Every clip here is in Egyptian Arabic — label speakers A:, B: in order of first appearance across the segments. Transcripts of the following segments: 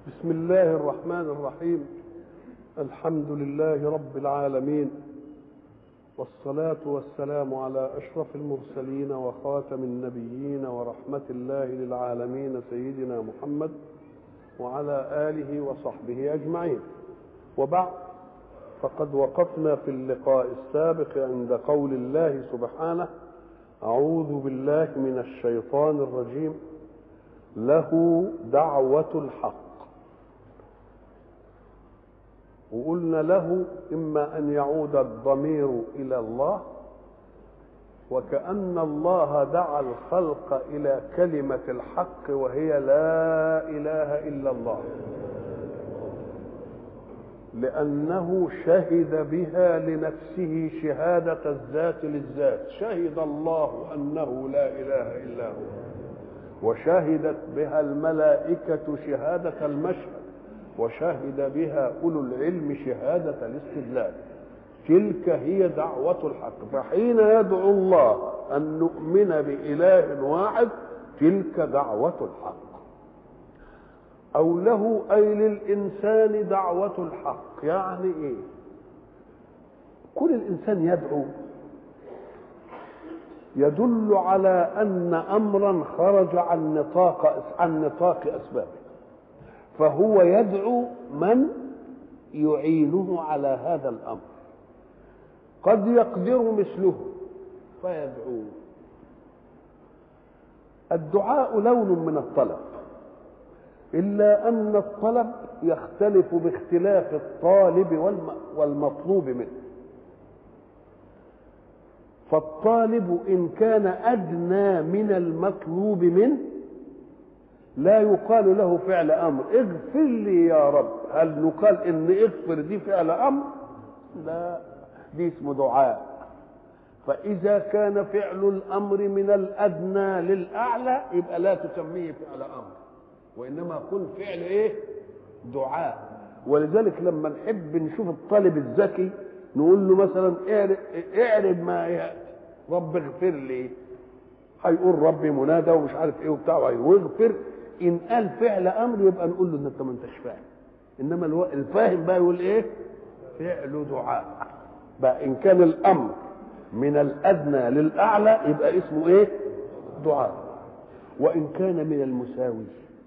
A: بسم الله الرحمن الرحيم الحمد لله رب العالمين والصلاة والسلام على أشرف المرسلين وخاتم النبيين ورحمة الله للعالمين سيدنا محمد وعلى آله وصحبه أجمعين وبعد فقد وقفنا في اللقاء السابق عند قول الله سبحانه أعوذ بالله من الشيطان الرجيم له دعوة الحق وقلنا له إما أن يعود الضمير إلى الله وكأن الله دعا الخلق إلى كلمة الحق وهي لا إله إلا الله لأنه شهد بها لنفسه شهادة الذات للذات شهد الله أنه لا إله إلا هو وشهدت بها الملائكة شهادة المشهد وشهد بها أولو العلم شهادة الاستدلال تلك هي دعوة الحق فحين يدعو الله أن نؤمن بإله واحد تلك دعوة الحق أو له أي للإنسان دعوة الحق يعني إيه كل الإنسان يدعو يدل على أن أمرا خرج عن نطاق عن نطاق أسبابه فهو يدعو من يعينه على هذا الأمر قد يقدر مثله فيدعو الدعاء لون من الطلب إلا أن الطلب يختلف باختلاف الطالب والمطلوب منه فالطالب إن كان أدنى من المطلوب منه لا يقال له فعل أمر اغفر لي يا رب هل نقال إن اغفر دي فعل أمر لا دي اسمه دعاء فإذا كان فعل الأمر من الأدنى للأعلى يبقى لا تسميه فعل أمر وإنما قل فعل إيه دعاء ولذلك لما نحب نشوف الطالب الذكي نقول له مثلا اعرب ما يأتي رب اغفر لي هيقول ربي منادى ومش عارف ايه وبتاع ويغفر ان قال فعل امر يبقى نقول له ان انت ما انتش فاهم انما الفاهم بقى يقول ايه فعل دعاء بقى ان كان الامر من الادنى للاعلى يبقى اسمه ايه دعاء وان كان من المساوي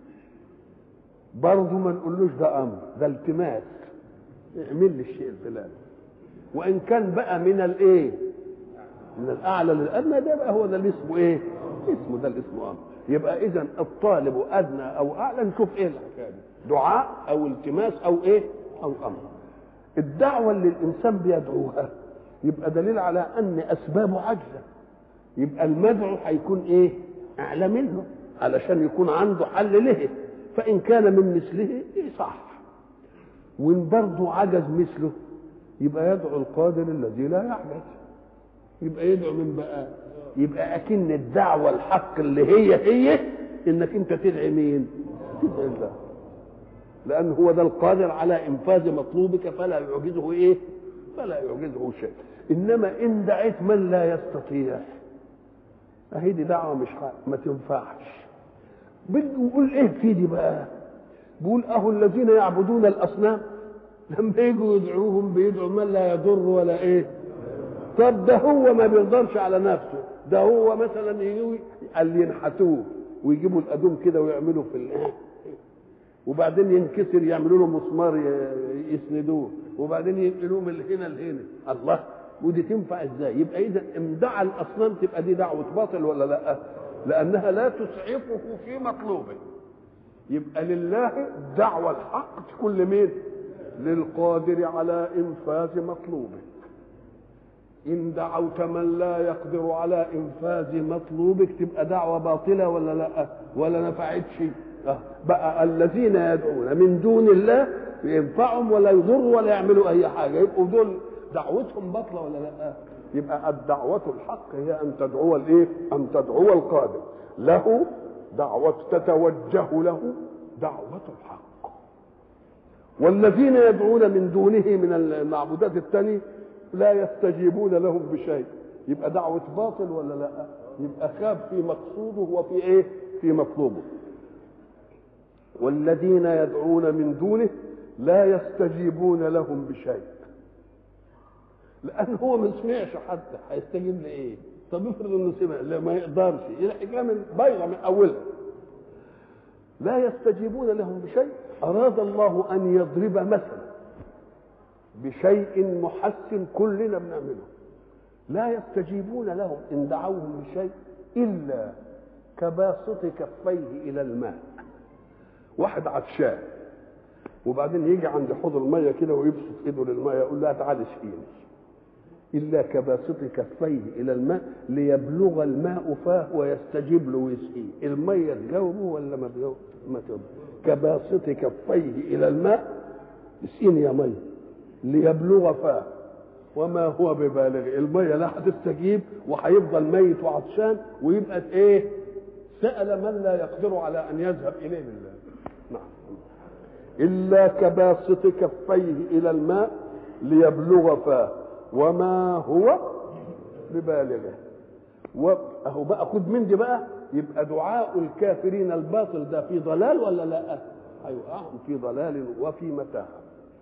A: برضه ما نقولوش ده امر ده التماس اعمل لي الشيء الفلاني وان كان بقى من الايه من الاعلى للادنى ده بقى هو ده اللي اسمه ايه اسمه ده اللي اسمه امر يبقى اذا الطالب ادنى او اعلى نشوف ايه الحكايه دي دعاء او التماس او ايه او امر الدعوه اللي الانسان بيدعوها يبقى دليل على ان اسبابه عاجزه يبقى المدعو هيكون ايه اعلى منه علشان يكون عنده حل له فان كان من مثله إيه صح وان برضه عجز مثله يبقى يدعو القادر الذي لا يعجز يبقى يدعو من بقى يبقى اكن الدعوه الحق اللي هي هي انك انت تدعي مين تدعي الله لان هو ده القادر على انفاذ مطلوبك فلا يعجزه ايه فلا يعجزه شيء انما ان دعيت من لا يستطيع اهي دي دعوه مش حق. ما تنفعش بيقول ايه في دي بقى بيقول اهو الذين يعبدون الاصنام لما يجوا يدعوهم بيدعوا من لا يضر ولا ايه طب ده هو ما بيقدرش على نفسه ده هو مثلا يجوا قال ينحتوه ويجيبوا الادوم كده ويعملوا في الايه وبعدين ينكسر يعملوا له مسمار يسندوه وبعدين ينقلوه من هنا لهنا الله ودي تنفع ازاي يبقى اذا امدع الاصنام تبقى دي دعوه باطل ولا لا لانها لا تسعفه في مطلوبه يبقى لله دعوه الحق تكون لمين للقادر على انفاذ مطلوبه ان دعوت من لا يقدر على انفاذ مطلوبك تبقى دعوه باطله ولا لا ولا نفعتش بقى الذين يدعون من دون الله ينفعهم ولا يضروا ولا يعملوا اي حاجه يبقوا دول دعوتهم باطله ولا لا يبقى الدعوة الحق هي أن تدعو الإيه؟ أن تدعو القادر له دعوة تتوجه له دعوة الحق والذين يدعون من دونه من المعبودات الثانية لا يستجيبون لهم بشيء يبقى دعوة باطل ولا لا يبقى خاب في مقصوده وفي ايه في مطلوبه والذين يدعون من دونه لا يستجيبون لهم بشيء لان هو ما سمعش حتى هيستجيب لايه طب افرض انه سمع لا ما يقدرش الحكايه من بيضه من اولها لا يستجيبون لهم بشيء اراد الله ان يضرب مثلا بشيء محسن كلنا بنعمله لا يستجيبون لهم ان دعوهم بشيء الا كباسط كفيه الى الماء واحد عطشان وبعدين يجي عند حوض الميه كده ويبسط ايده للميه يقول لها تعالي اسقيني الا كباسط كفيه الى الماء ليبلغ الماء فاه ويستجيب له ويسقيه الميه تجاوبه ولا ما تجاوب ما تجاوب كباسط كفيه الى الماء اسقيني يا ميه ليبلغ فاه وما هو ببالغ الميه لا هتستجيب وهيفضل ميت وعطشان ويبقى ايه سأل من لا يقدر على أن يذهب إليه بالله نعم إلا كباسط كفيه إلى الماء ليبلغ فاه وما هو ببالغه وأهو بقى خد من دي بقى يبقى دعاء الكافرين الباطل ده في ضلال ولا لا؟ أيوة في ضلال وفي متاهة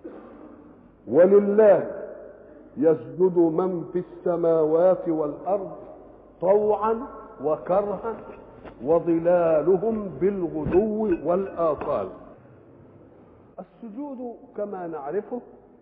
A: ولله يسجد من في السماوات والأرض طوعا وكرها وظلالهم بالغدو والآصال السجود كما نعرفه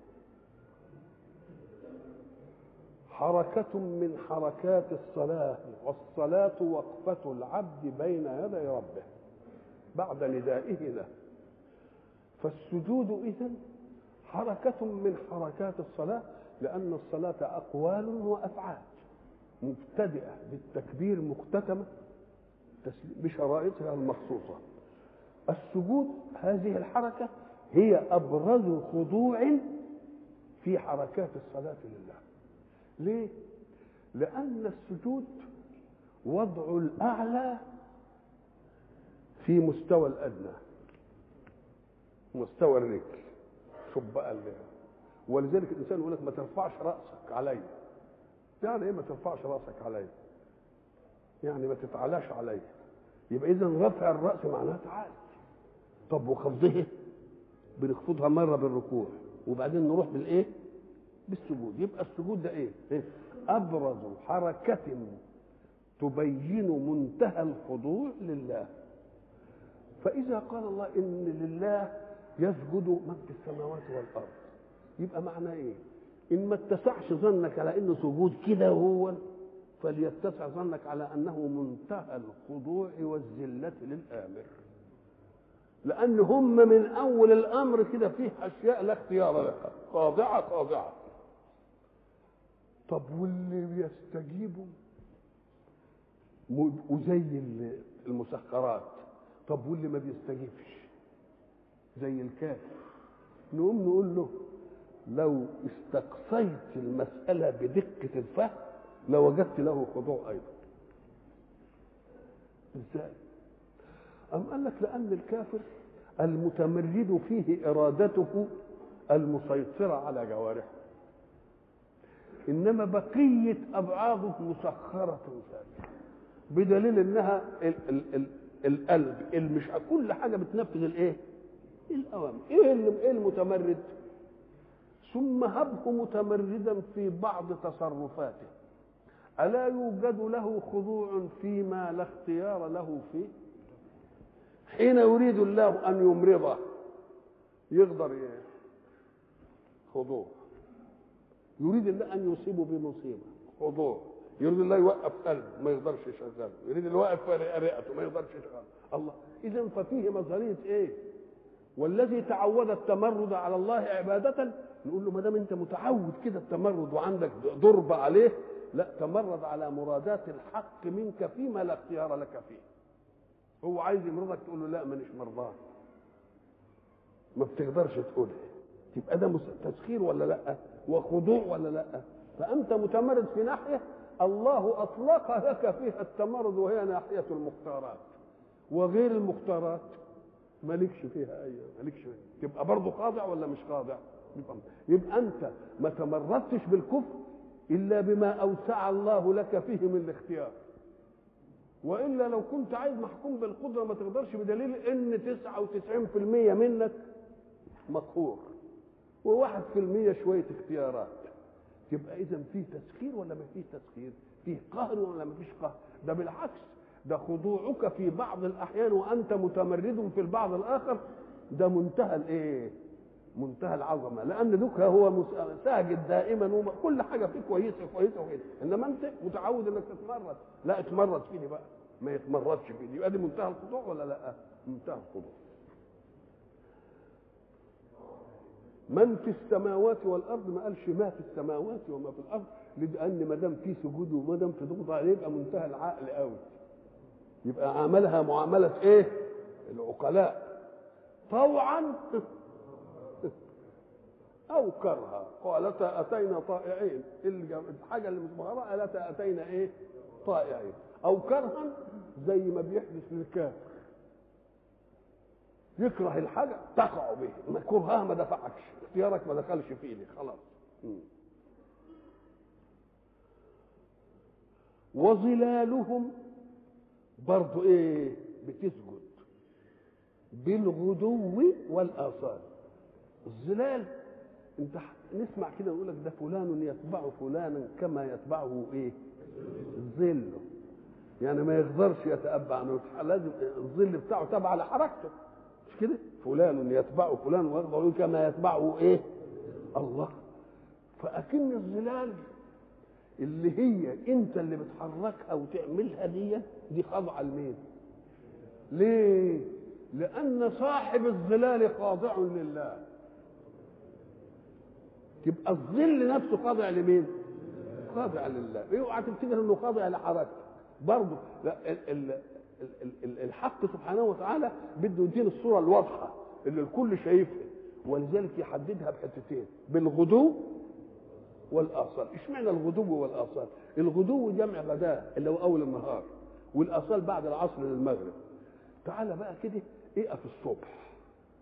A: حركة من حركات الصلاة والصلاة وقفة العبد بين يدي ربه بعد ندائه له فالسجود إذن حركة من حركات الصلاة لأن الصلاة أقوال وأفعال مبتدئة بالتكبير مختتمة بشرائطها المخصوصة السجود هذه الحركة هي أبرز خضوع في حركات الصلاة لله ليه؟ لأن السجود وضع الأعلى في مستوى الأدنى مستوى الرجل شوف بقى اللي. ولذلك الإنسان يقول لك ما ترفعش رأسك علي يعني إيه ما ترفعش رأسك علي يعني ما تتعلاش علي يبقى إذا رفع الرأس معناها تعالى طب وخفضه بنخفضها مرة بالركوع وبعدين نروح بالإيه بالسجود يبقى السجود ده ايه, إيه؟ ابرز حركه تبين منتهى الخضوع لله فاذا قال الله ان لله يسجد من في السماوات والارض يبقى معناه ايه ان ما اتسعش ظنك على انه سجود كده وهو فليتسع ظنك على انه منتهى الخضوع والذله للامر لان هم من اول الامر كده فيه اشياء لا اختيار لها خاضعه خاضعه طب واللي بيستجيبوا وزي المسخرات طب واللي ما بيستجيبش زي الكافر نقوم نقول له لو استقصيت المسألة بدقة الفهم لوجدت له خضوع أيضا ازاي أم قال لك لأن الكافر المتمرد فيه إرادته المسيطرة على جوارحه انما بقيه ابعاضه مسخره ثانيه بدليل انها ال ال ال القلب مش كل حاجه بتنفذ الايه الاوامر ايه ايه المتمرد ثم هبه متمردا في بعض تصرفاته الا يوجد له خضوع فيما لا اختيار له فيه حين يريد الله ان يمرضه يقدر خضوع يريد الله ان يصيبه بمصيبه خضوع يريد الله يوقف قلبه ما يقدرش يشغله يريد الله يوقف رئته ما يقدرش يشغله الله اذا ففيه نظريه ايه والذي تعود التمرد على الله عباده نقول له ما دام انت متعود كده التمرد وعندك ضرب عليه لا تمرد على مرادات الحق منك فيما لا اختيار لك فيه هو عايز يمرضك تقول له لا مانيش مرضان ما بتقدرش تقولها تبقى ده تسخير ولا لا وخضوع ولا لا فانت متمرد في ناحيه الله اطلق لك فيها التمرد وهي ناحيه المختارات وغير المختارات مالكش فيها اي مالكش فيها. تبقى برضه خاضع ولا مش خاضع يبقى, يبقى انت ما تمردتش بالكفر الا بما اوسع الله لك فيه من الاختيار والا لو كنت عايز محكوم بالقدره ما تقدرش بدليل ان 99% منك مقهور وواحد في المية شوية اختيارات يبقى إذا فيه تسخير ولا ما فيه تسخير؟ فيه قهر ولا ما فيش قهر؟ ده بالعكس ده خضوعك في بعض الأحيان وأنت متمرد في البعض الآخر ده منتهى الإيه؟ منتهى العظمة لأن دوك هو ساجد دائما وكل حاجة فيه كويسة كويسة كويسة إنما أنت متعود إنك تتمرد لا اتمرد فيني بقى ما يتمردش فيني يبقى دي منتهى الخضوع ولا لا؟ منتهى الخضوع من في السماوات والارض ما قالش ما في السماوات وما في الارض لان ما دام في سجود وما دام في ضغط عليه يبقى منتهى العقل قوي يبقى عملها معامله ايه العقلاء طوعا او كرها قالتا اتينا طائعين الحاجه اللي مش مغرى قالتا اتينا ايه طائعين او كرها زي ما بيحدث للكافر يكره الحاجه تقع به كرهها ما دفعكش اختيارك ما دخلش فيني خلاص وظلالهم برضو ايه بتسجد بالغدو والاصال الظلال انت نسمع كده يقول لك ده فلان يتبع فلانا كما يتبعه ايه ظله يعني ما يقدرش يتأبع عنه لازم الظل بتاعه تبع لحركته مش كده فلان يتبع فلان ويقدر كما يتبعه ايه الله فأكن الظلال اللي هي انت اللي بتحركها وتعملها دي دي خاضعه لمين ليه لان صاحب الظلال خاضع لله تبقى الظل نفسه خاضع لمين خاضع لله اوعى تفتكر انه خاضع لحركته برضه لا ال ال ال الحق سبحانه وتعالى بده يدينا الصوره الواضحه اللي الكل شايفها ولذلك يحددها بحتتين بالغدو والاصال اشمعنى الغدو والاصال الغدو جمع غداء اللي هو اول النهار والاصال بعد العصر للمغرب تعالى بقى كده اقف الصبح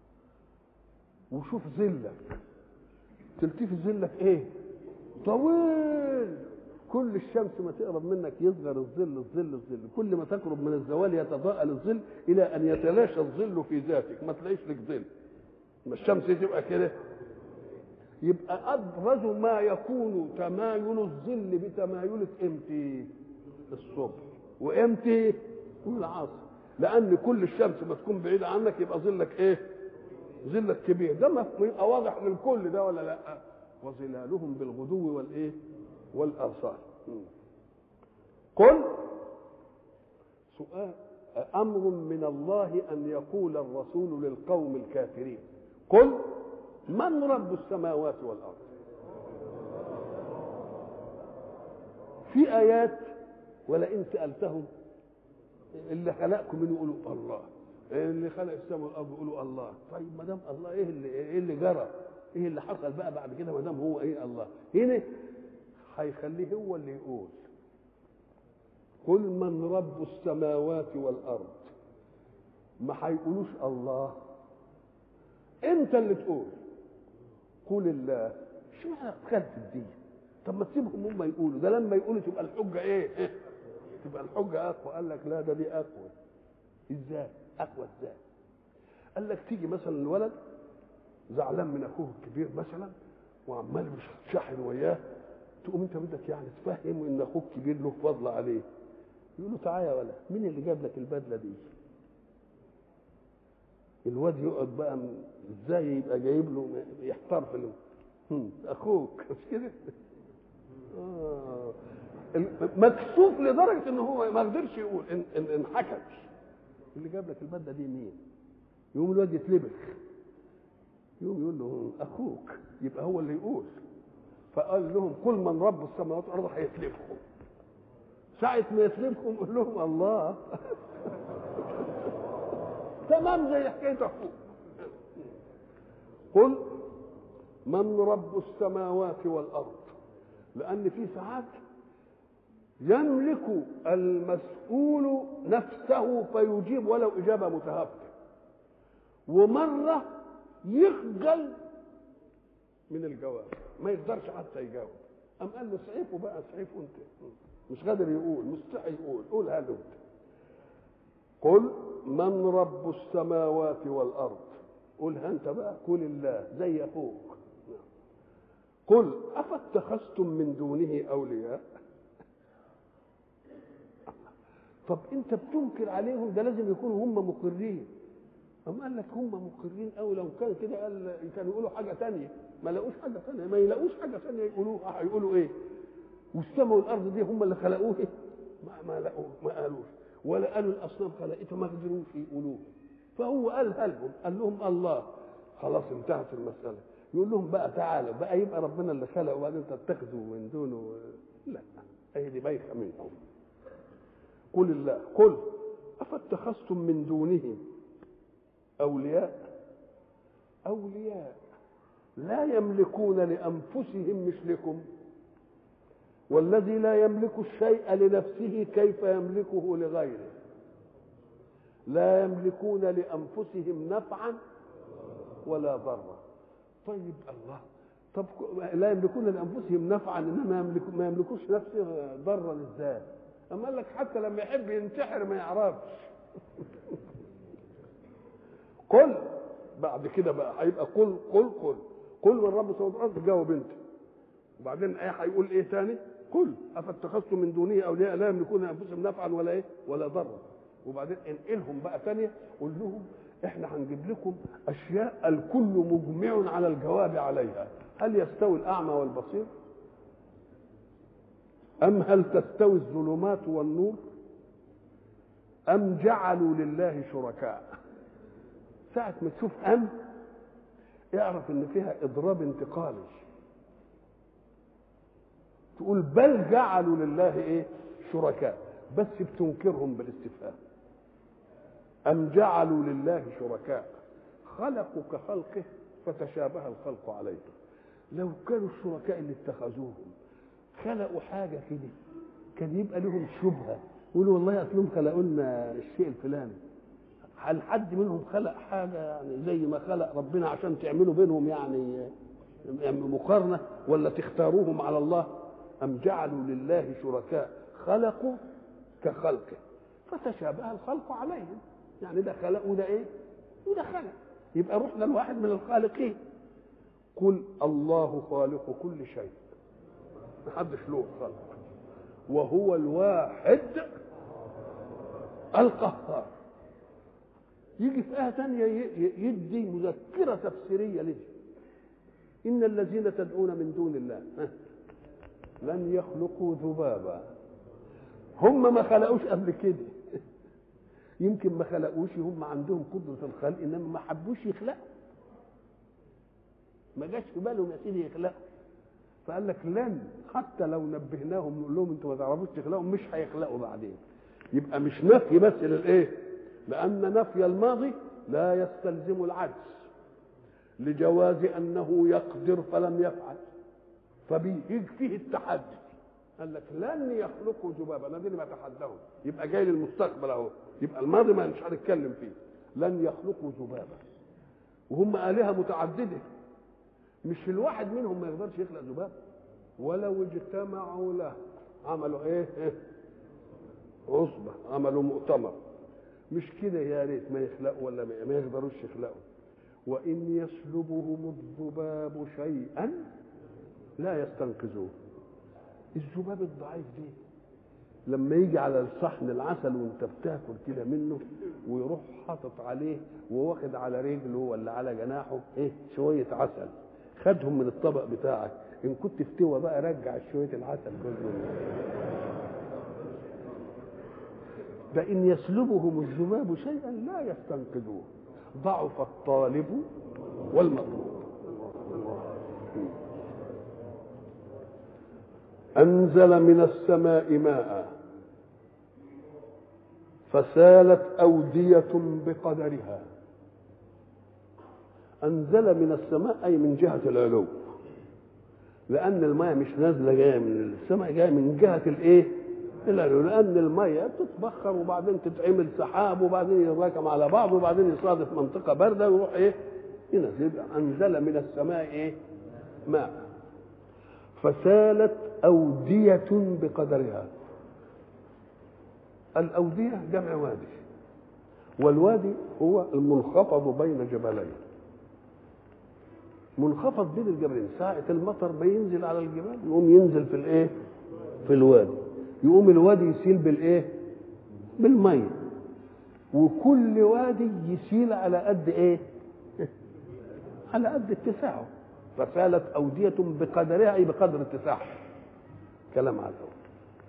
A: وشوف ظلك تلتفت ظلك ايه طويل كل الشمس ما تقرب منك يصغر الظل الظل الظل كل ما تقرب من الزوال يتضاءل الظل الى ان يتلاشى الظل في ذاتك ما تلاقيش لك ظل ما الشمس تبقى كده يبقى ابرز ما يكون تمايل الظل بتمايلة امتى الصبح وامتى والعصر لان كل الشمس ما تكون بعيده عنك يبقى ظلك ايه ظلك كبير ده ما يبقى واضح للكل ده ولا لا وظلالهم بالغدو والايه والاصال قل سؤال امر من الله ان يقول الرسول للقوم الكافرين قل من رب السماوات والارض في ايات ولئن سالتهم اللي خلقكم منه يقولوا الله اللي خلق السماء والارض يقولوا الله طيب ما دام الله ايه اللي ايه اللي جرى ايه اللي حصل بقى بعد كده ما دام هو ايه الله هنا هيخليه هو اللي يقول قل من رب السماوات والارض ما هيقولوش الله انت اللي تقول قول الله شو معنى دخلت الدين طب ما تسيبهم هم يقولوا ده لما يقولوا تبقى الحجه ايه تبقى الحجه اقوى قال لك لا ده دي اقوى ازاي اقوى ازاي قال لك تيجي مثلا الولد زعلان من اخوه الكبير مثلا وعمال مش شاحن وياه تقوم انت بدك يعني تفهمه ان اخوك كبير له فضل عليه يقول له تعالى يا ولد مين اللي جاب لك البدله دي الواد يقعد بقى ازاي يبقى جايب له يحتار في له اخوك مش كده آه. مكسوف لدرجه ان هو ما قدرش يقول ان ان, إن حكت اللي جاب لك البدله دي مين يقوم الواد يتلبخ يقوم يقول له اخوك يبقى هو اللي يقول فقال لهم كل من رب السماوات والارض هيتلبخوا ساعة ما يتلبخوا قول لهم الله تمام زي حكاية أخوك قل من رب السماوات والأرض لأن في ساعات يملك المسؤول نفسه فيجيب ولو إجابة متهافته ومرة يخجل من الجواب ما يقدرش حتى يجاوب أم قال له سعيفه بقى سعيفه أنت مش قادر يقول مستحي يقول قولها له أنت قل من رب السماوات والارض قولها انت بقى قل الله زي اخوك قل افاتخذتم من دونه اولياء طب انت بتنكر عليهم ده لازم يكونوا هم مقرين أم قال لك هم مقرين أو لو كان كده قال كانوا يقولوا حاجة تانية ما لقوش حاجة تانية ما يلاقوش حاجة تانية يقولوها هيقولوا إيه والسماء والأرض دي هم اللي خلقوه ما ما لقوه ما قالوش ولا قالوا الأصنام خلقتها ما قدروش يقولوها فهو قالها لهم قال لهم الله خلاص انتهت المسألة يقول لهم بقى تعالوا بقى يبقى ربنا اللي خلق وبعدين تتخذوا من دونه لا هي دي بايخة منكم قل الله قل أفاتخذتم من دونه أولياء أولياء لا يملكون لأنفسهم مثلكم والذي لا يملك الشيء لنفسه كيف يملكه لغيره لا يملكون لأنفسهم نفعا ولا ضرا طيب الله طب لا يملكون لأنفسهم نفعا إنما يملك ما يملكوش نفسه ضرا ازاي أما قال لك حتى لما يحب ينتحر ما يعرفش قل بعد كده بقى هيبقى قل قل قل قل من رب السماوات والارض جاوب انت وبعدين ايه هيقول ايه تاني قل افاتخذتم من دونه اولياء لا يملكون انفسهم نفعا ولا ايه ولا ضرا وبعدين انقلهم بقى تانية قول لهم احنا هنجيب لكم اشياء الكل مجمع على الجواب عليها هل يستوي الاعمى والبصير ام هل تستوي الظلمات والنور ام جعلوا لله شركاء ساعة ما تشوف أم اعرف إن فيها إضراب انتقالي تقول بل جعلوا لله إيه شركاء بس بتنكرهم بالاستفهام أم جعلوا لله شركاء خلقوا كخلقه فتشابه الخلق عليهم لو كانوا الشركاء اللي اتخذوهم خلقوا حاجة كده كان يبقى لهم شبهة يقولوا والله أصلهم خلقوا لنا الشيء الفلاني هل حد منهم خلق حاجة يعني زي ما خلق ربنا عشان تعملوا بينهم يعني مقارنة ولا تختاروهم على الله أم جعلوا لله شركاء خلقوا كخلقه فتشابه الخلق عليهم يعني ده خلق وده ايه وده خلق يبقى رحنا لواحد من الخالقين قل الله خالق كل شيء محدش له خلق وهو الواحد القهار يجي في آية ثانية يدي مذكرة تفسيرية لدي إن الذين تدعون من دون الله لن يخلقوا ذبابا هم ما خلقوش قبل كده يمكن ما خلقوش هم عندهم قدرة الخلق إنما ما حبوش يخلقوا ما جاش في بالهم يا سيدي يخلقوا فقال لك لن حتى لو نبهناهم نقول لهم انتوا ما تعرفوش تخلقوا مش هيخلقوا بعدين يبقى مش نفي بس للايه؟ لأن نفي الماضي لا يستلزم العجز لجواز أنه يقدر فلم يفعل فبيكفيه التحدي قال لك لن يخلقوا ذبابا انا دي اللي بتحداهم يبقى جاي للمستقبل اهو يبقى الماضي ما مش هنتكلم فيه لن يخلقوا ذبابا وهم آلهة متعددة مش الواحد منهم ما يقدرش يخلق ذباب ولو اجتمعوا له عملوا ايه, إيه؟ عصبة عملوا مؤتمر مش كده يا ريت ما يخلقوا ولا ما يقدروش يخلقوا وإن يسلبهم الذباب شيئا لا يستنقذوه الذباب الضعيف دي لما يجي على الصحن العسل وانت بتاكل كده منه ويروح حاطط عليه وواخد على رجله ولا على جناحه ايه شويه عسل خدهم من الطبق بتاعك ان كنت فتوى بقى رجع شويه العسل كله ده إن يسلبهم الذباب شيئا لا يستنقذوه ضعف الطالب والمطلوب أنزل من السماء ماء فسالت أودية بقدرها أنزل من السماء أي من جهة العلو لأن الماء مش نازلة جاية من السماء جاية من جهة الإيه؟ العلو لأن المية بتتبخر وبعدين تتعمل سحاب وبعدين يتراكم على بعض وبعدين يصادف منطقة باردة ويروح إيه؟ ينزل أنزل من السماء إيه؟ ماء فسالت أودية بقدرها الأودية جمع وادي والوادي هو المنخفض بين جبلين منخفض بين الجبلين ساعة المطر ما ينزل على الجبال يقوم ينزل في الايه في الوادي يقوم الوادي يسيل بالايه بالمية وكل وادي يسيل على قد ايه على قد اتساعه فسالت أودية بقدرها أي بقدر اتساعها كلام على الأول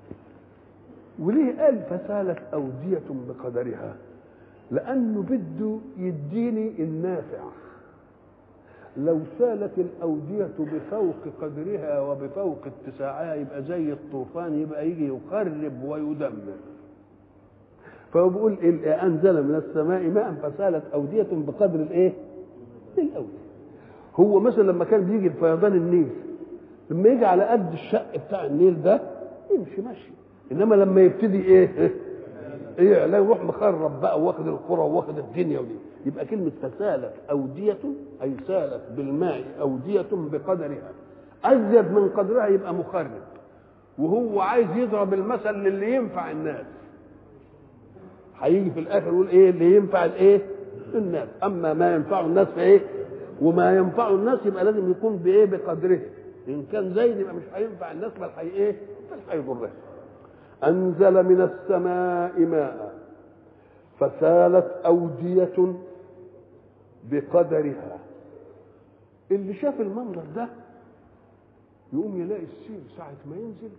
A: وليه قال فسالت أودية بقدرها لأنه بده يديني النافع لو سالت الأودية بفوق قدرها وبفوق اتساعها يبقى زي الطوفان يبقى يجي يخرب ويدمر فهو بيقول أنزل من السماء ماء فسالت أودية بقدر الإيه؟ الأودية هو مثلا لما كان بيجي الفيضان النيل لما يجي على قد الشق بتاع النيل ده يمشي ماشي انما لما يبتدي ايه ايه لا يروح مخرب بقى واخد القرى واخد الدنيا ودي يبقى كلمة فسالت أودية أي سالت بالماء أودية بقدرها أزيد من قدرها يبقى مخرب وهو عايز يضرب المثل للي ينفع الناس هيجي في الآخر يقول إيه اللي ينفع الإيه الناس أما ما ينفع الناس فإيه وما ينفع الناس يبقى لازم يكون بايه بقدره ان كان زايد يبقى مش هينفع الناس بل هي ايه بل هيضرها انزل من السماء ماء فسالت اوديه بقدرها اللي شاف المنظر ده يقوم يلاقي السيل ساعة ما ينزل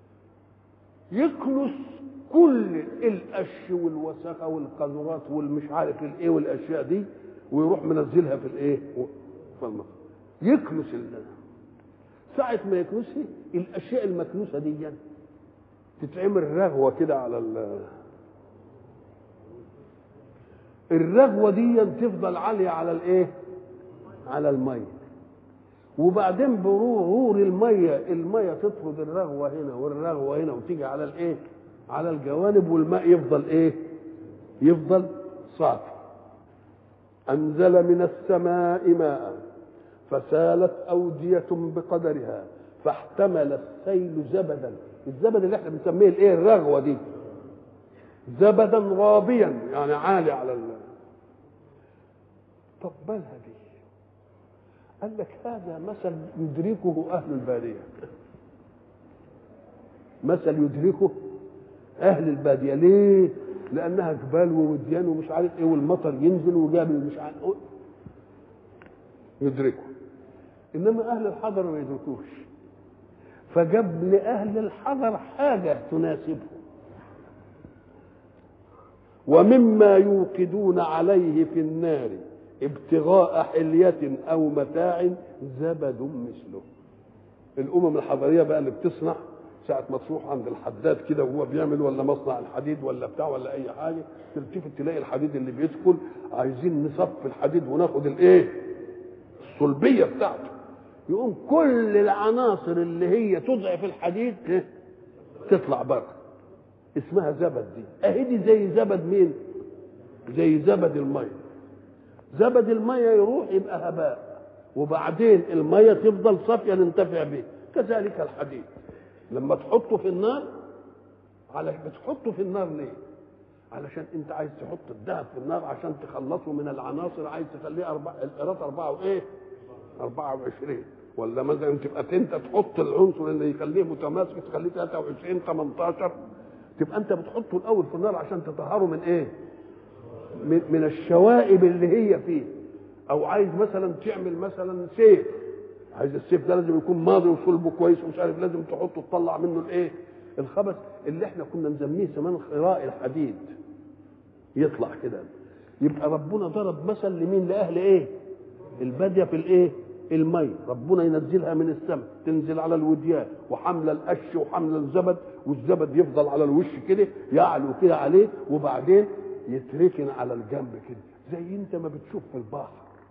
A: يكنس كل القش والوسخة والقذورات والمش عارف الايه والاشياء دي ويروح منزلها في الايه في المصر يكنس الله ساعة ما يكنسها الأشياء المكنوسة دي تتعمل رغوة كده على ال الرغوة دي تفضل عالية على الايه على المية وبعدين برور المية المية تطرد الرغوة هنا والرغوة هنا وتيجي على الايه على الجوانب والماء يفضل ايه يفضل صافي أنزل من السماء ماء فسالت أودية بقدرها فاحتمل السيل زبدا الزبد اللي احنا بنسميه الايه الرغوة دي زبدا رابيا يعني عالي على ال طب مالها دي قال لك هذا مثل يدركه أهل البادية مثل يدركه أهل البادية ليه؟ لانها جبال ووديان ومش عارف ايه والمطر ينزل وجاب مش عارف يدركوا انما اهل الحضر ما يدركوش فجاب لاهل الحضر حاجه تناسبهم ومما يوقدون عليه في النار ابتغاء حلية أو متاع زبد مثله الأمم الحضرية بقى اللي بتصنع ساعة ما تروح عند الحداد كده وهو بيعمل ولا مصنع الحديد ولا بتاع ولا أي حاجة تلتفت تلاقي الحديد اللي بيدخل عايزين نصف الحديد وناخد الإيه؟ الصلبية بتاعته يقوم كل العناصر اللي هي تضعف الحديد تطلع بره اسمها زبد دي اهي دي زي زبد مين زي زبد الميه زبد الميه يروح يبقى هباء وبعدين الميه تفضل صافيه ننتفع به كذلك الحديد لما تحطه في النار على بتحطه في النار ليه علشان انت عايز تحط الذهب في النار عشان تخلصه من العناصر عايز تخليه أربع القيراط أربعة وإيه؟ 24 ولا مثلا تبقى انت تحط العنصر اللي يخليه متماسك تخليه 23 18 تبقى انت بتحطه الاول في النار عشان تطهره من ايه؟ من, من الشوائب اللي هي فيه او عايز مثلا تعمل مثلا سيف عايز السيف ده لازم يكون ماضي وصلبه كويس ومش عارف لازم تحطه تطلع منه الايه؟ الخبث اللي احنا كنا نسميه زمان خراء الحديد يطلع كده يبقى ربنا ضرب مثل لمين لاهل ايه؟ الباديه في الايه؟ المي ربنا ينزلها من السماء تنزل على الوديان وحمل القش وحمل الزبد والزبد يفضل على الوش كده يعلو كده عليه وبعدين يتركن على الجنب كده زي انت ما بتشوف في البحر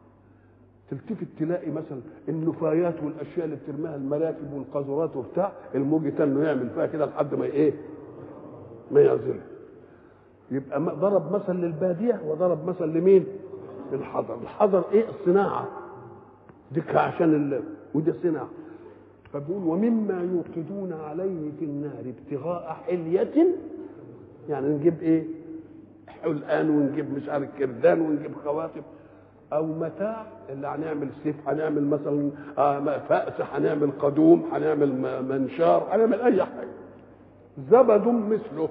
A: تلتفت تلاقي مثلا النفايات والاشياء اللي بترميها المراكب والقاذورات وبتاع الموج انه يعمل فيها كده لحد ما ايه ما يعزلها يبقى ضرب مثل للباديه وضرب مثل لمين الحضر الحضر ايه الصناعه ديك عشان ال... وده صناعه فبيقول ومما يوقدون عليه في النار ابتغاء حلية يعني نجيب ايه حلقان ونجيب مش عارف كردان ونجيب خواتم او متاع اللي هنعمل سيف هنعمل مثلا آه، فأس هنعمل قدوم هنعمل م- منشار هنعمل اي حاجه زبد مثله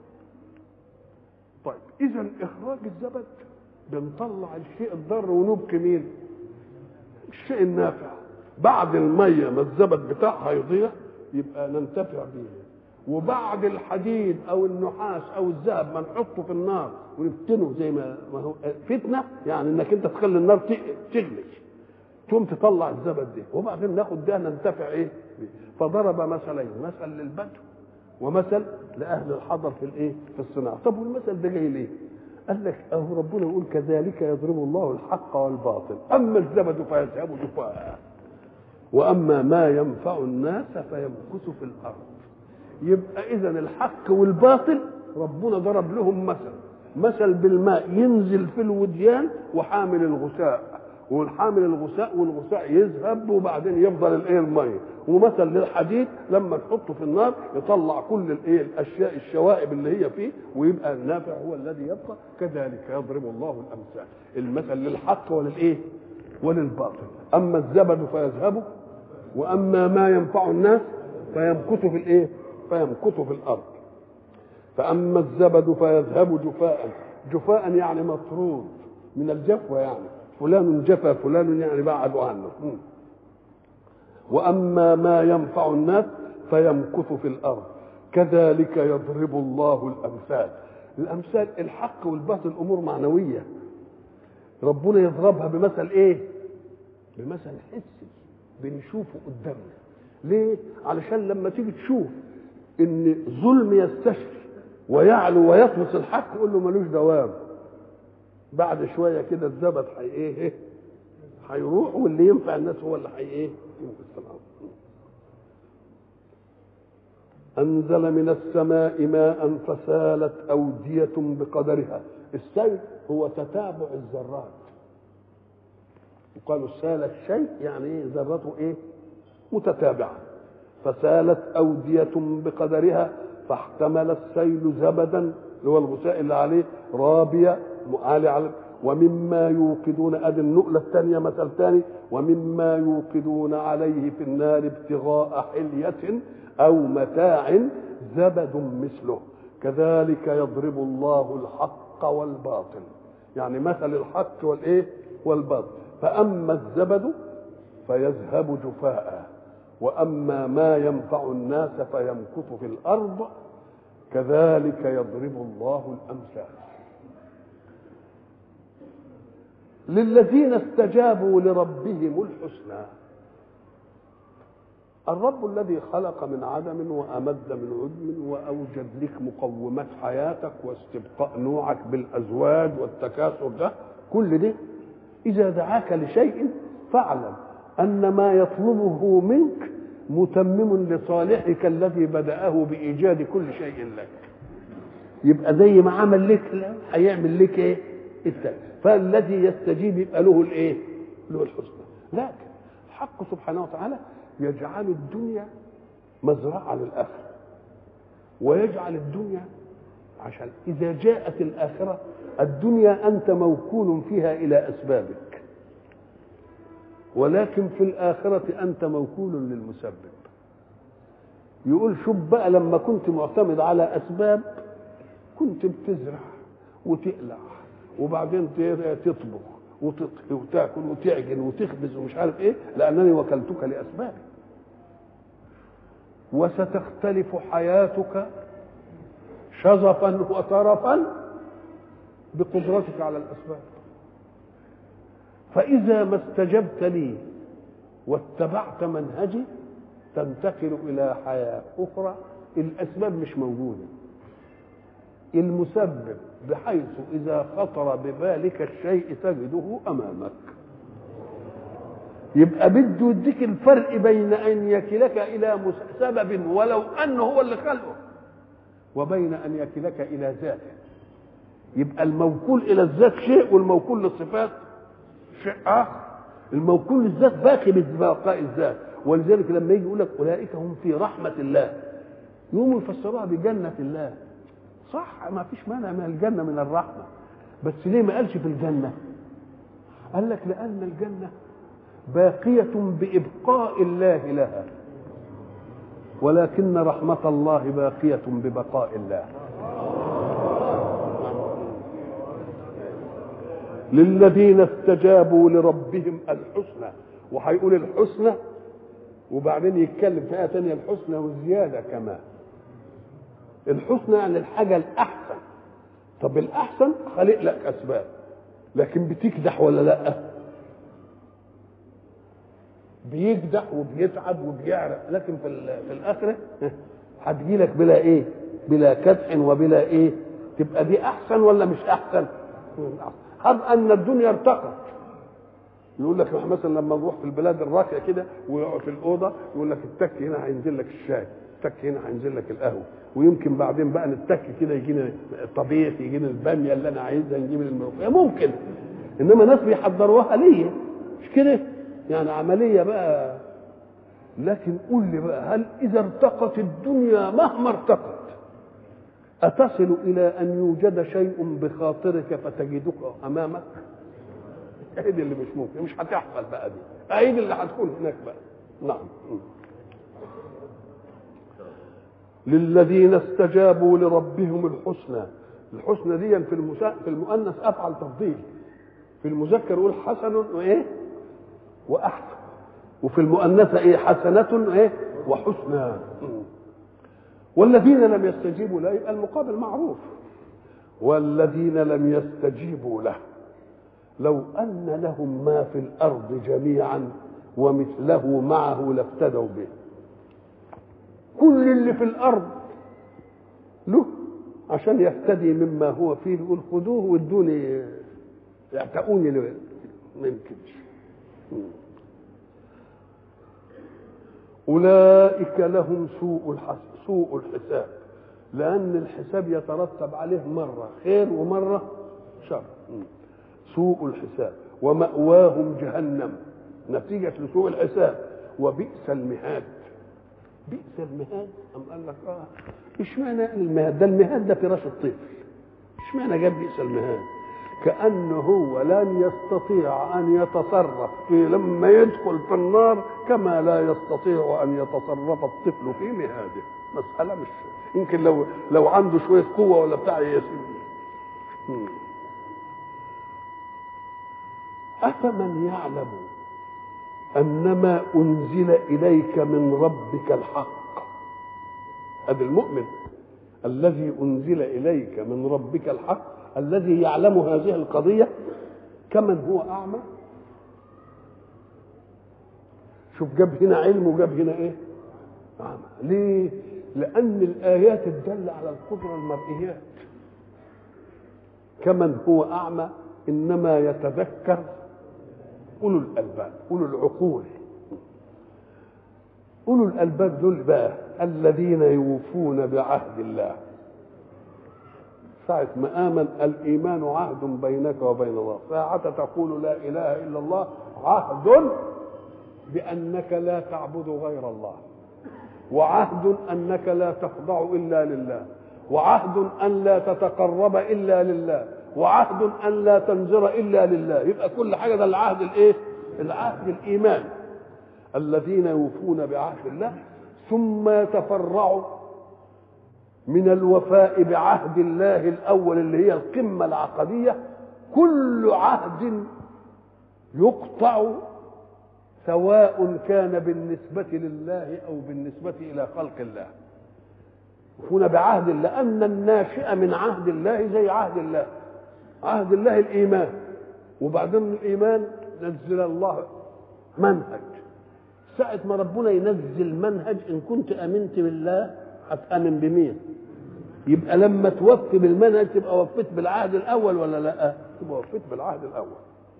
A: طيب اذا اخراج الزبد بنطلع الشيء الضار ونبكي مين الشيء النافع بعد الميه ما الزبد بتاعها يضيع يبقى ننتفع بيه وبعد الحديد او النحاس او الذهب ما نحطه في النار ونفتنه زي ما ما هو فتنه يعني انك انت تخلي النار ت- تغلي تقوم تطلع الزبد ده وبعدين ناخد ده ننتفع ايه بيه. فضرب مثلين مثل للبدو ومثل لاهل الحضر في الايه في الصناعه طب والمثل ده جاي ليه قال لك اهو ربنا يقول كذلك يضرب الله الحق والباطل اما الزبد فيذهب جفاء واما ما ينفع الناس فيمكث في الارض يبقى اذا الحق والباطل ربنا ضرب لهم مثل مثل بالماء ينزل في الوديان وحامل الغثاء والحامل الغثاء والغثاء يذهب وبعدين يفضل الايه الميه ومثل للحديد لما تحطه في النار يطلع كل الايه الاشياء الشوائب اللي هي فيه ويبقى النافع هو الذي يبقى كذلك يضرب الله الامثال المثل للحق وللايه وللباطل اما الزبد فيذهب واما ما ينفع الناس فيمكث في الايه فيمكث في الارض فاما الزبد فيذهب جفاء جفاء يعني مطرود من الجفوه يعني فلان جفا فلان يعني بعد عنه م. واما ما ينفع الناس فيمكث في الارض كذلك يضرب الله الامثال الامثال الحق والباطل امور معنويه ربنا يضربها بمثل ايه بمثل حسي بنشوفه قدامنا ليه علشان لما تيجي تشوف ان ظلم يستشري ويعلو ويطمس الحق قول له ملوش دوام بعد شويه كده الزبد حي ايه هيروح واللي ينفع الناس هو اللي حي ايه ينقذ في الارض أنزل من السماء ماء فسالت أودية بقدرها السيل هو تتابع الذرات وقالوا سال الشيء يعني ايه ذرته ايه متتابعة فسالت أودية بقدرها فاحتمل السيل زبدا اللي هو الغثاء اللي عليه رابية عالي على ومما يوقدون ادي النقلة الثانية مثل ثاني ومما يوقدون عليه في النار ابتغاء حلية أو متاع زبد مثله كذلك يضرب الله الحق والباطل يعني مثل الحق والايه والباطل فأما الزبد فيذهب جفاء واما ما ينفع الناس فيمكث في الارض كذلك يضرب الله الامثال للذين استجابوا لربهم الحسنى الرب الذي خلق من عدم وامد من عدم واوجد لك مقومات حياتك واستبقاء نوعك بالازواج والتكاثر ده كل ده اذا دعاك لشيء فاعلم ان ما يطلبه منك متمم لصالحك الذي بدأه بإيجاد كل شيء لك يبقى زي ما عمل لك هيعمل لك ايه التاني فالذي يستجيب يبقى له الايه له الحسنى لكن الحق سبحانه وتعالى يجعل الدنيا مزرعة للآخرة ويجعل الدنيا عشان إذا جاءت الآخرة الدنيا أنت موكول فيها إلى أسبابك ولكن في الآخرة أنت موكول للمسبب يقول شوف بقى لما كنت معتمد على أسباب كنت بتزرع وتقلع وبعدين تطبخ وتطهي وتاكل وتعجن وتخبز ومش عارف ايه لانني وكلتك لاسبابي وستختلف حياتك شظفا وترفا بقدرتك على الاسباب فاذا ما استجبت لي واتبعت منهجي تنتقل الى حياه اخرى الاسباب مش موجوده المسبب بحيث اذا خطر ببالك الشيء تجده امامك يبقى بده يديك الفرق بين ان يكلك الى سبب ولو انه هو اللي خلقه وبين ان يكلك الى ذاته يبقى الموكول الى الذات شيء والموكول للصفات شيء اخر الموكول للذات باقي ببقاء الذات ولذلك لما يجي يقول لك اولئك هم في رحمه الله يقوموا يفسروها بجنه الله صح ما فيش مانع من الجنه من الرحمه بس ليه ما قالش في الجنه قال لك لان الجنه باقيه بابقاء الله لها ولكن رحمه الله باقيه ببقاء الله للذين استجابوا لربهم الحسنى وهيقول الحسنى وبعدين يتكلم في آية تانية الحسنى والزيادة كمان الحسنى يعني الحاجة الأحسن طب الأحسن خلق لك أسباب لكن بتكدح ولا لأ بيكدح وبيتعب وبيعرق لكن في, في الآخرة هتجي لك بلا إيه بلا كدح وبلا إيه تبقى دي أحسن ولا مش أحسن هب أن الدنيا ارتقت يقول لك مثلا لما نروح في البلاد الراقيه كده ويقعد في الاوضه يقول لك التك هنا هينزل لك الشاي التك هنا هينزل لك القهوه ويمكن بعدين بقى نتك كده يجينا الطبيخ يجينا الباميه اللي انا عايزها نجيب الملوخيه ممكن انما ناس بيحضروها ليا مش كده يعني عمليه بقى لكن قول لي بقى هل اذا ارتقت الدنيا مهما ارتقت أتصل إلى أن يوجد شيء بخاطرك فتجدك أمامك هي دي اللي مش ممكن مش هتحصل بقى دي هي دي اللي هتكون هناك بقى نعم للذين استجابوا لربهم الحسنى الحسنى دي في المسا... في المؤنث افعل تفضيل في المذكر يقول حسن وايه واحسن وفي المؤنثه ايه حسنه ايه وحسنى والذين لم يستجيبوا له يبقى المقابل معروف والذين لم يستجيبوا له لو أن لهم ما في الأرض جميعا ومثله معه لافتدوا به كل اللي في الأرض له عشان يفتدي مما هو فيه يقول خذوه وادوني اعتقوني ما يمكنش أولئك لهم سوء الحساب سوء الحساب لأن الحساب يترتب عليه مرة خير ومرة شر سوء الحساب ومأواهم جهنم نتيجة لسوء الحساب وبئس المهاد بئس المهاد أم قال لك آه اشمعنى المهاد ده المهاد ده فراش الطفل اشمعنى جاب بئس المهاد كأنه هو لن يستطيع أن يتصرف في لما يدخل في النار كما لا يستطيع أن يتصرف الطفل في مهاده مسألة مش يمكن لو لو عنده شوية قوة ولا بتاع يسيب أفمن يعلم أنما أنزل إليك من ربك الحق هذا المؤمن الذي أنزل إليك من ربك الحق الذي يعلم هذه القضية كمن هو أعمى شوف جاب هنا علم وجاب هنا إيه أعمى ليه لأن الآيات الدالة على القدرة المرئيات كمن هو أعمى إنما يتذكر أولو الألباب أولو العقول أولو الألباب دول بقى الذين يوفون بعهد الله ساعة ما آمن الإيمان عهد بينك وبين الله ساعة تقول لا إله إلا الله عهد بأنك لا تعبد غير الله وعهد أنك لا تخضع إلا لله وعهد أن لا تتقرب إلا لله وعهد أن لا تنذر إلا لله يبقى كل حاجة ده العهد الإيه؟ العهد الإيمان الذين يوفون بعهد الله ثم يتفرعوا من الوفاء بعهد الله الأول اللي هي القمة العقدية كل عهد يقطع سواء كان بالنسبة لله أو بالنسبة إلى خلق الله يوفون بعهد لأن الناشئ من عهد الله زي عهد الله عهد الله الإيمان وبعدين الإيمان نزل الله منهج ساعة ما ربنا ينزل منهج إن كنت آمنت بالله هتآمن بمين؟ يبقى لما توفي بالمنهج تبقى وفيت بالعهد الأول ولا لا؟ تبقى وفيت بالعهد الأول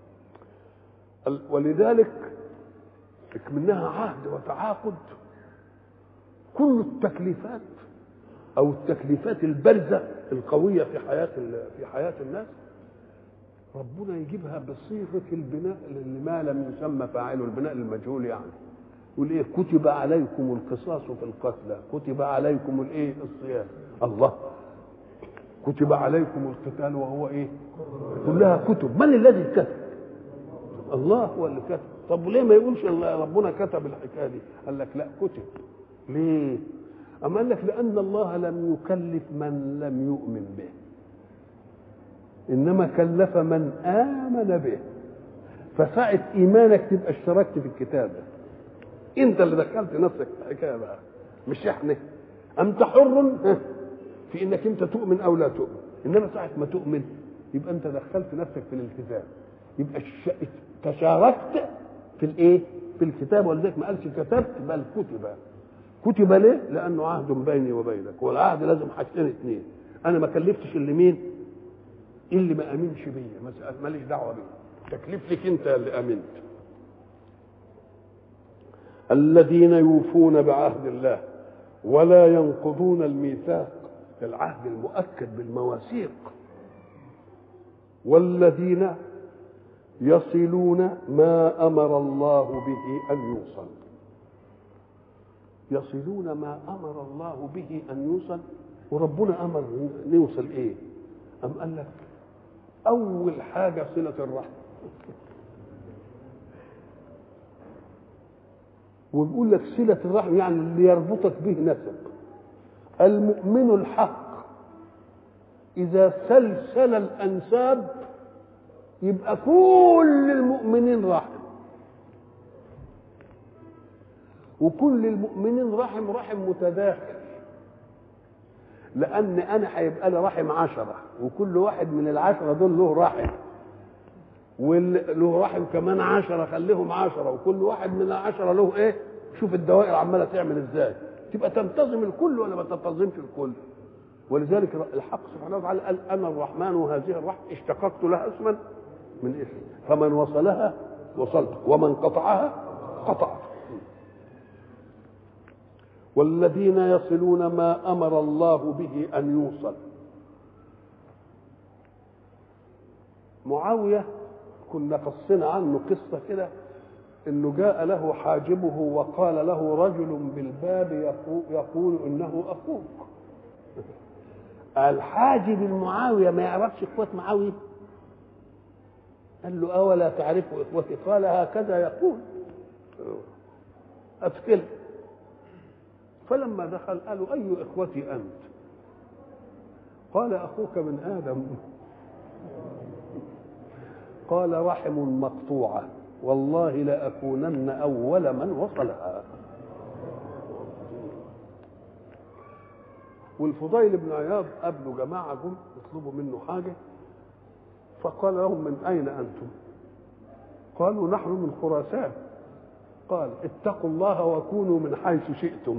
A: ولذلك منها عهد وتعاقد كل التكليفات او التكليفات البارزه القويه في حياه في حياه الناس ربنا يجيبها بصيغه البناء لما لم يسمى فاعله البناء المجهول يعني يقول ايه كتب عليكم القصاص في القتلى كتب عليكم الايه الصيام الله كتب عليكم القتال وهو ايه كلها كتب من الذي كتب الله هو اللي كتب طب وليه ما يقولش ربنا كتب الحكايه دي قال لك لا كتب ليه أما قال لك لأن الله لم يكلف من لم يؤمن به إنما كلف من آمن به فساعة إيمانك تبقى اشتركت في الكتابة أنت اللي دخلت نفسك في الحكاية بقى مش إحنا أنت حر في إنك أنت تؤمن أو لا تؤمن إنما ساعة ما تؤمن يبقى أنت دخلت نفسك في الالتزام يبقى تشاركت في الإيه؟ في الكتاب ولذلك ما قالش كتبت بل كتب كتب ليه؟ لأنه عهد بيني وبينك والعهد لازم حاجتين اثنين أنا ما كلفتش اللي مين؟ اللي ما امنش بيا ماليش دعوه بيه تكليف لك انت اللي امنت الذين يوفون بعهد الله ولا ينقضون الميثاق العهد المؤكد بالمواثيق والذين يصلون ما امر الله به ان يوصل يصلون ما امر الله به ان يوصل وربنا امر نوصل ايه ام قال لك أول حاجة صلة الرحم وبيقول لك صلة الرحم يعني اللي يربطك به نسب المؤمن الحق إذا سلسل الأنساب يبقى كل المؤمنين رحم وكل المؤمنين رحم رحم متداخل لان انا هيبقى لي رحم عشرة وكل واحد من العشرة دول له رحم وله رحم كمان عشرة خليهم عشرة وكل واحد من العشرة له ايه شوف الدوائر عمالة تعمل ازاي تبقى تنتظم الكل ولا ما تنتظمش الكل ولذلك الحق سبحانه وتعالى قال انا الرحمن وهذه الرحمة اشتققت لها اسما من اسم فمن وصلها وصلت ومن قطعها قطعت والذين يصلون ما امر الله به ان يوصل معاويه كنا قصنا عنه قصه كده انه جاء له حاجبه وقال له رجل بالباب يقول انه اخوك الحاجب المعاويه ما يعرفش اخوه معاويه قال له اولا تعرف اخوتي قال هكذا يقول اتكلم فلما دخل قالوا أي إخوتي أنت قال أخوك من آدم قال رحم مقطوعة والله لأكونن أول من وصلها والفضيل بن عياض قابلوا جماعة جم يطلبوا منه حاجة فقال لهم من أين أنتم قالوا نحن من خراسان قال اتقوا الله وكونوا من حيث شئتم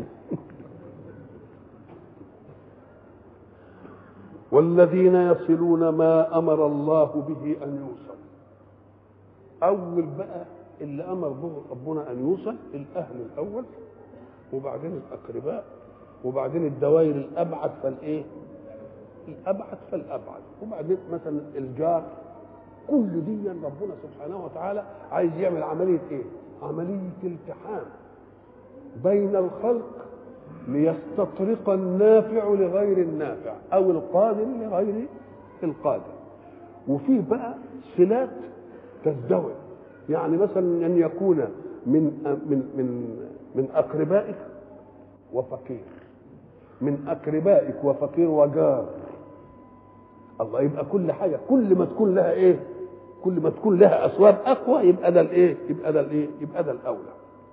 A: والذين يصلون ما امر الله به ان يوصل اول بقى اللي امر به ربنا ان يوصل الاهل الاول وبعدين الاقرباء وبعدين الدوائر الابعد فالايه الابعد فالابعد وبعدين مثلا الجار كل دي ربنا سبحانه وتعالى عايز يعمل عمليه ايه عمليه التحام بين الخلق ليستطرق النافع لغير النافع او القادر لغير القادر وفي بقى صلات تزدوج يعني مثلا ان يكون من من من من اقربائك وفقير من اقربائك وفقير وجار الله يبقى كل حاجه كل ما تكون لها ايه كل ما تكون لها اسباب اقوى يبقى ده الايه يبقى ده الايه يبقى ده الاولى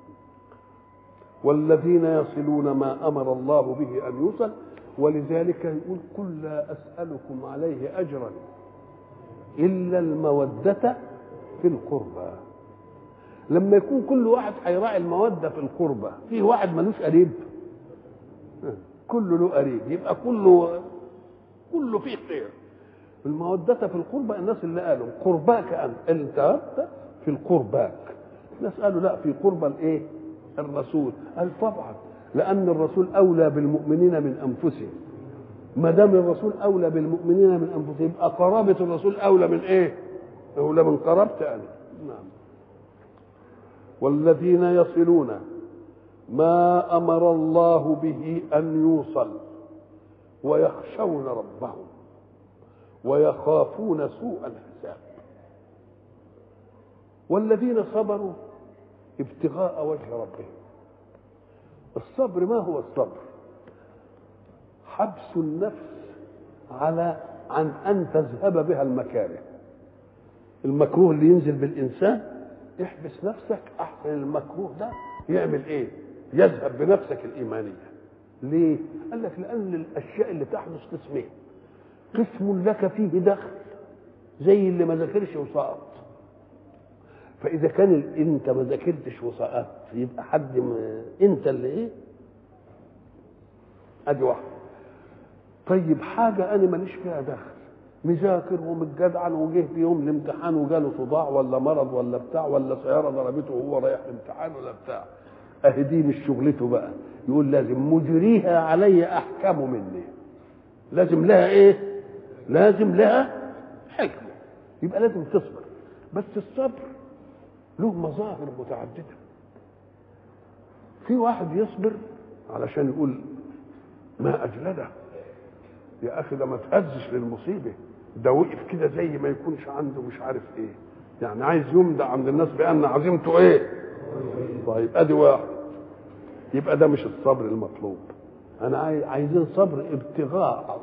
A: والذين يصلون ما امر الله به ان يوصل ولذلك يقول قل لا اسالكم عليه اجرا الا الموده في القربى لما يكون كل واحد هيراعي الموده في القربى في واحد ملوش قريب كله له قريب يبقى كله كله فيه خير المودة في القربى الناس اللي قالوا قرباك أنت أنت في القرباك الناس قالوا لا في قربى الإيه الرسول قال طبعا لأن الرسول أولى بالمؤمنين من أنفسهم ما دام الرسول أولى بالمؤمنين من أنفسهم يبقى قرابة الرسول أولى من إيه؟ أولى من قرابتي أنا نعم والذين يصلون ما أمر الله به أن يوصل ويخشون ربهم ويخافون سوء الحساب والذين صبروا ابتغاء وجه ربهم الصبر ما هو الصبر حبس النفس على عن ان تذهب بها المكاره المكروه اللي ينزل بالانسان احبس نفسك احسن المكروه ده يعمل ايه يذهب بنفسك الايمانيه ليه قال لك لان الاشياء اللي تحدث قسمين قسم لك فيه دخل زي اللي ما ذاكرش وسقط فاذا كان ال- انت ما ذاكرتش وسقطت يبقى حد ما انت اللي ايه ادي واحده طيب حاجه انا ماليش فيها دخل مذاكر ومتجدعن وجه في يوم الامتحان وجاله صداع ولا مرض ولا بتاع ولا سياره ضربته وهو رايح الامتحان ولا بتاع اهي دي مش شغلته بقى يقول لازم مجريها علي احكم مني لازم لها ايه لازم لها حكمه يبقى لازم تصبر بس الصبر له مظاهر متعدده في واحد يصبر علشان يقول ما اجلده يا اخي ده ما تهزش للمصيبه ده وقف كده زي ما يكونش عنده مش عارف ايه يعني عايز يمدع عند الناس بان عزيمته ايه طيب ادي واحد يبقى ده مش الصبر المطلوب انا عاي- عايزين صبر ابتغاء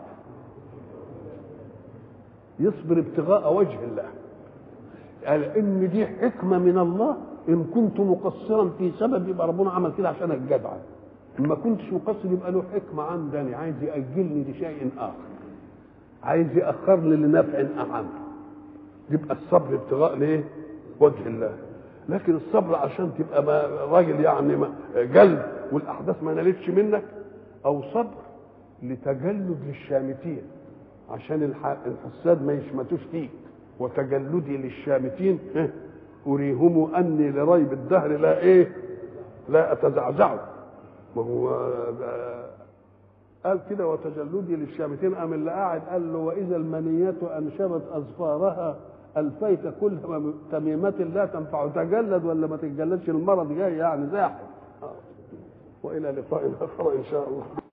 A: يصبر ابتغاء وجه الله قال ان دي حكمه من الله ان كنت مقصرا في سبب يبقى ربنا عمل كده عشان الجدع ان ما كنتش مقصر يبقى له حكمه عندني عايز ياجلني لشيء اخر عايز ياخرني لنفع اعم يبقى الصبر ابتغاء لايه وجه الله لكن الصبر عشان تبقى ما راجل يعني ما جلد والاحداث ما نالتش منك او صبر لتجلد للشامتين عشان الح- الحساد ما يشمتوش فيك وتجلدي للشامتين إيه؟ أريهم أني لريب الدهر لا إيه لا أتزعزع ما هو ده قال كده وتجلدي للشامتين قام اللي قاعد قال له وإذا المنيات أنشبت أظفارها ألفيت كل تميمة لا تنفع تجلد ولا ما تتجلدش المرض جاي يعني زاحف آه. وإلى لقاء آخر إن شاء الله